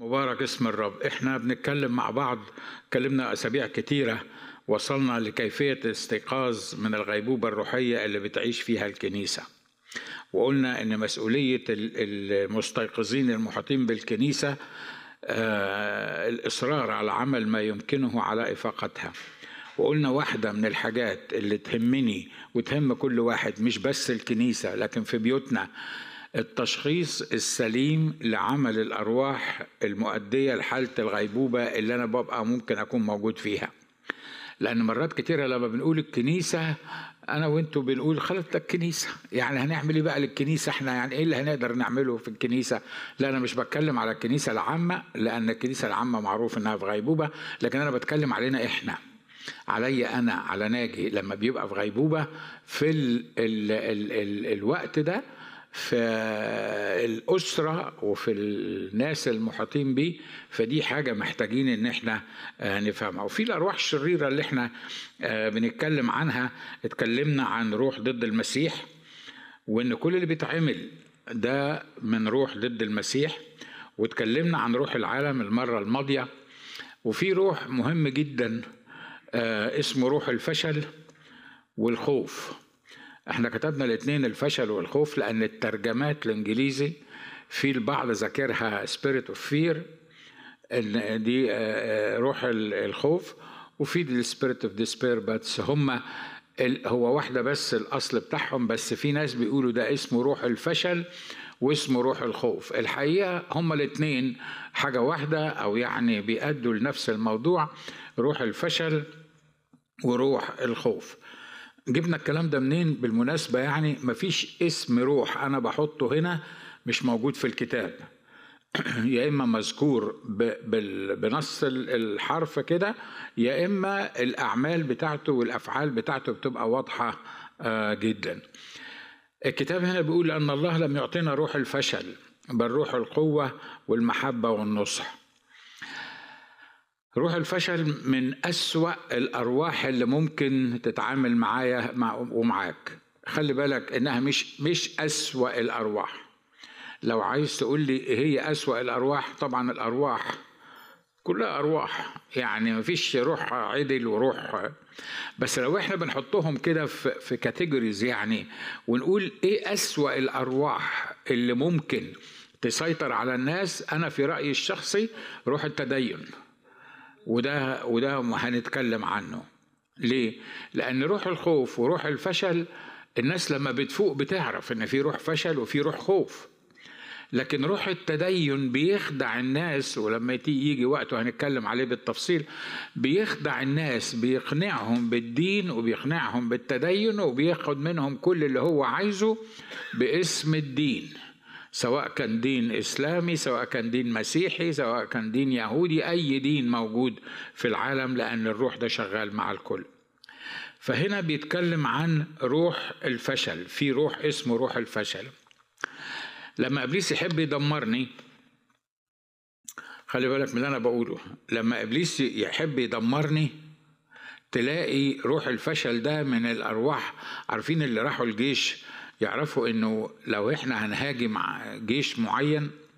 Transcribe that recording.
مبارك اسم الرب احنا بنتكلم مع بعض اتكلمنا اسابيع كتيره وصلنا لكيفيه الاستيقاظ من الغيبوبه الروحيه اللي بتعيش فيها الكنيسه وقلنا ان مسؤوليه المستيقظين المحيطين بالكنيسه آه الاصرار على عمل ما يمكنه على افاقتها وقلنا واحدة من الحاجات اللي تهمني وتهم كل واحد مش بس الكنيسة لكن في بيوتنا التشخيص السليم لعمل الأرواح المؤدية لحالة الغيبوبة اللي أنا ببقى ممكن أكون موجود فيها لأن مرات كتيرة لما بنقول الكنيسة أنا وأنتوا بنقول خلاص ده الكنيسة يعني هنعمل إيه بقى للكنيسة إحنا يعني إيه اللي هنقدر نعمله في الكنيسة لا أنا مش بتكلم على الكنيسة العامة لأن الكنيسة العامة معروف إنها في غيبوبة لكن أنا بتكلم علينا إحنا علي انا على ناجي لما بيبقى في غيبوبه في ال ال ال ال الوقت ده في الأسرة وفي الناس المحيطين بيه فدي حاجة محتاجين إن إحنا نفهمها وفي الأرواح الشريرة اللي إحنا بنتكلم عنها اتكلمنا عن روح ضد المسيح وإن كل اللي بيتعمل ده من روح ضد المسيح واتكلمنا عن روح العالم المرة الماضية وفي روح مهم جدا اسمه روح الفشل والخوف احنا كتبنا الاثنين الفشل والخوف لان الترجمات الانجليزي في البعض ذاكرها spirit اوف فير ان دي روح الخوف وفي السبيريت اوف ديسبير بس هم هو واحدة بس الأصل بتاعهم بس في ناس بيقولوا ده اسمه روح الفشل واسمه روح الخوف الحقيقة هما الاتنين حاجة واحدة أو يعني بيأدوا لنفس الموضوع روح الفشل وروح الخوف جبنا الكلام ده منين بالمناسبة يعني مفيش اسم روح أنا بحطه هنا مش موجود في الكتاب يا إما مذكور بنص الحرف كده يا إما الأعمال بتاعته والأفعال بتاعته بتبقى واضحة جدا الكتاب هنا بيقول أن الله لم يعطينا روح الفشل بل روح القوة والمحبة والنصح روح الفشل من أسوأ الأرواح اللي ممكن تتعامل معايا مع ومعاك خلي بالك إنها مش مش أسوأ الأرواح لو عايز تقول لي إيه هي أسوأ الأرواح طبعا الأرواح كلها أرواح يعني مفيش روح عدل وروح بس لو احنا بنحطهم كده في, في كاتيجوريز يعني ونقول ايه أسوأ الأرواح اللي ممكن تسيطر على الناس أنا في رأيي الشخصي روح التدين وده وده هنتكلم عنه ليه؟ لأن روح الخوف وروح الفشل الناس لما بتفوق بتعرف إن في روح فشل وفي روح خوف لكن روح التدين بيخدع الناس ولما يجي وقته هنتكلم عليه بالتفصيل بيخدع الناس بيقنعهم بالدين وبيقنعهم بالتدين وبياخد منهم كل اللي هو عايزه باسم الدين سواء كان دين اسلامي سواء كان دين مسيحي سواء كان دين يهودي اي دين موجود في العالم لان الروح ده شغال مع الكل فهنا بيتكلم عن روح الفشل في روح اسمه روح الفشل لما ابليس يحب يدمرني خلي بالك من اللي انا بقوله لما ابليس يحب يدمرني تلاقي روح الفشل ده من الارواح عارفين اللي راحوا الجيش يعرفوا انه لو احنا هنهاجم جيش معين